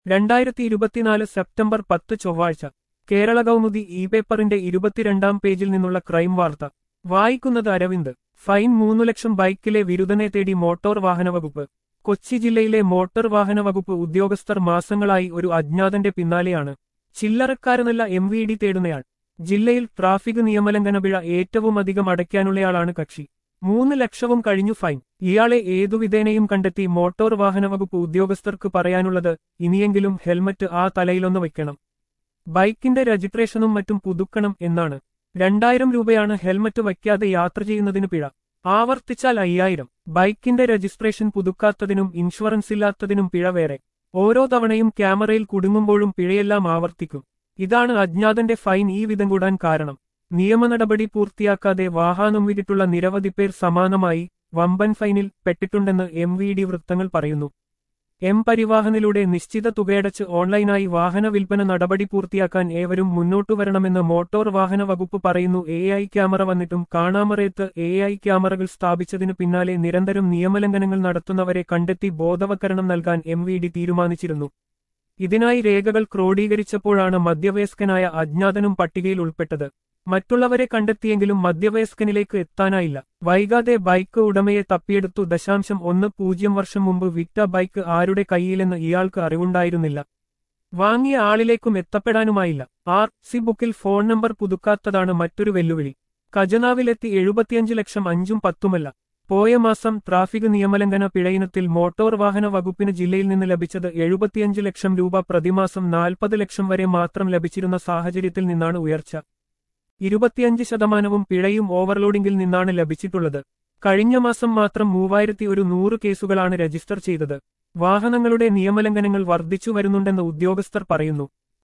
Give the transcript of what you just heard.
രണ്ടായിരത്തി ഇരുപത്തിനാല് സെപ്റ്റംബർ പത്ത് ചൊവ്വാഴ്ച കേരള കൗമുദി ഇ പേപ്പറിന്റെ ഇരുപത്തിരണ്ടാം പേജിൽ നിന്നുള്ള ക്രൈം വാർത്ത വായിക്കുന്നത് അരവിന്ദ് ഫൈൻ മൂന്നു ലക്ഷം ബൈക്കിലെ വിരുദ്ധനെ തേടി മോട്ടോർ വാഹന വകുപ്പ് കൊച്ചി ജില്ലയിലെ മോട്ടോർ വാഹന വകുപ്പ് ഉദ്യോഗസ്ഥർ മാസങ്ങളായി ഒരു അജ്ഞാതന്റെ പിന്നാലെയാണ് ചില്ലറക്കാരെന്നല്ല എം വി ഡി തേടുന്നയാൾ ജില്ലയിൽ ട്രാഫിക് നിയമലംഘന പിഴ ഏറ്റവും അധികം അടയ്ക്കാനുള്ളയാളാണ് കക്ഷി മൂന്ന് ലക്ഷവും കഴിഞ്ഞു ഫൈൻ ഇയാളെ ഏതുവിധേനയും കണ്ടെത്തി മോട്ടോർ വാഹന വകുപ്പ് ഉദ്യോഗസ്ഥർക്ക് പറയാനുള്ളത് ഇനിയെങ്കിലും ഹെൽമറ്റ് ആ തലയിലൊന്ന് വയ്ക്കണം ബൈക്കിന്റെ രജിസ്ട്രേഷനും മറ്റും പുതുക്കണം എന്നാണ് രണ്ടായിരം രൂപയാണ് ഹെൽമറ്റ് വയ്ക്കാതെ യാത്ര ചെയ്യുന്നതിന് പിഴ ആവർത്തിച്ചാൽ അയ്യായിരം ബൈക്കിന്റെ രജിസ്ട്രേഷൻ പുതുക്കാത്തതിനും ഇൻഷുറൻസ് ഇല്ലാത്തതിനും പിഴ വേറെ ഓരോ തവണയും ക്യാമറയിൽ കുടുങ്ങുമ്പോഴും പിഴയെല്ലാം ആവർത്തിക്കും ഇതാണ് അജ്ഞാതന്റെ ഫൈൻ ഈ വിധം കൂടാൻ കാരണം നിയമ നടപടി പൂർത്തിയാക്കാതെ വാഹനം വിട്ടിട്ടുള്ള നിരവധി പേർ സമാനമായി വമ്പൻ ഫൈനിൽ പെട്ടിട്ടുണ്ടെന്ന് എം വി ഡി വൃത്തങ്ങൾ പറയുന്നു എം പരിവാഹനിലൂടെ നിശ്ചിത തുകയടച്ച് ഓൺലൈനായി വാഹന വിൽപ്പന നടപടി പൂർത്തിയാക്കാൻ ഏവരും മുന്നോട്ടു വരണമെന്ന് മോട്ടോർ വാഹന വകുപ്പ് പറയുന്നു എ ഐ ക്യാമറ വന്നിട്ടും കാണാമറയത്ത് എ ഐ ക്യാമറകൾ സ്ഥാപിച്ചതിനു പിന്നാലെ നിരന്തരം നിയമലംഘനങ്ങൾ നടത്തുന്നവരെ കണ്ടെത്തി ബോധവൽക്കരണം നൽകാൻ എം വി ഡി തീരുമാനിച്ചിരുന്നു ഇതിനായി രേഖകൾ ക്രോഡീകരിച്ചപ്പോഴാണ് മധ്യവയസ്കനായ അജ്ഞാതനും പട്ടികയിൽ ഉൾപ്പെട്ടത് മറ്റുള്ളവരെ കണ്ടെത്തിയെങ്കിലും മധ്യവയസ്കനിലേക്ക് എത്താനായില്ല വൈകാതെ ബൈക്ക് ഉടമയെ തപ്പിയെടുത്തു ദശാംശം ഒന്ന് പൂജ്യം വർഷം മുമ്പ് വിറ്റ ബൈക്ക് ആരുടെ കയ്യിലെന്ന് ഇയാൾക്ക് അറിവുണ്ടായിരുന്നില്ല വാങ്ങിയ ആളിലേക്കും എത്തപ്പെടാനുമായില്ല ആർ സി ബുക്കിൽ ഫോൺ നമ്പർ പുതുക്കാത്തതാണ് മറ്റൊരു വെല്ലുവിളി ഖജനാവിലെത്തി എഴുപത്തിയഞ്ച് ലക്ഷം അഞ്ചും പത്തുമല്ല പോയ മാസം ട്രാഫിക് നിയമലംഘന പിഴയിനത്തിൽ മോട്ടോർ വാഹന വകുപ്പിന് ജില്ലയിൽ നിന്ന് ലഭിച്ചത് എഴുപത്തിയഞ്ച് ലക്ഷം രൂപ പ്രതിമാസം നാൽപ്പത് ലക്ഷം വരെ മാത്രം ലഭിച്ചിരുന്ന സാഹചര്യത്തിൽ നിന്നാണ് ഉയർച്ച ഇരുപത്തിയഞ്ച് ശതമാനവും പിഴയും ഓവർലോഡിംഗിൽ നിന്നാണ് ലഭിച്ചിട്ടുള്ളത് കഴിഞ്ഞ മാസം മാത്രം മൂവായിരത്തി ഒരു നൂറ് കേസുകളാണ് രജിസ്റ്റർ ചെയ്തത് വാഹനങ്ങളുടെ നിയമലംഘനങ്ങൾ വർദ്ധിച്ചു വരുന്നുണ്ടെന്ന് ഉദ്യോഗസ്ഥർ പറയുന്നു